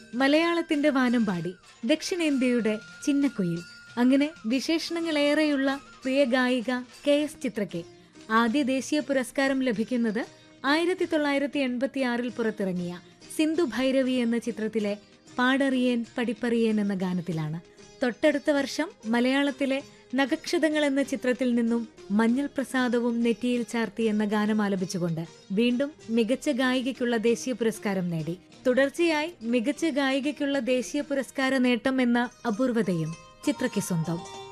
മലയാളത്തിന്റെ വാനം പാടി ദക്ഷിണേന്ത്യയുടെ ചിന്നക്കുയിൽ അങ്ങനെ വിശേഷണങ്ങളേറെയുള്ള പ്രിയ ഗായിക കെ എസ് ചിത്രയ്ക്ക് ആദ്യ ദേശീയ പുരസ്കാരം ലഭിക്കുന്നത് ആയിരത്തി തൊള്ളായിരത്തി എൺപത്തി ആറിൽ പുറത്തിറങ്ങിയ സിന്ധു ഭൈരവി എന്ന ചിത്രത്തിലെ പാടറിയേൻ പഠിപ്പറിയേൻ എന്ന ഗാനത്തിലാണ് തൊട്ടടുത്ത വർഷം മലയാളത്തിലെ നഗക്ഷതങ്ങൾ എന്ന ചിത്രത്തിൽ നിന്നും മഞ്ഞൾ പ്രസാദവും നെറ്റിയിൽ ചാർത്തി എന്ന ഗാനം ആലപിച്ചുകൊണ്ട് വീണ്ടും മികച്ച ഗായികയ്ക്കുള്ള ദേശീയ പുരസ്കാരം നേടി തുടർച്ചയായി മികച്ച ഗായികയ്ക്കുള്ള ദേശീയ പുരസ്കാര നേട്ടം എന്ന അപൂർവതയും ചിത്രയ്ക്ക് സ്വന്തം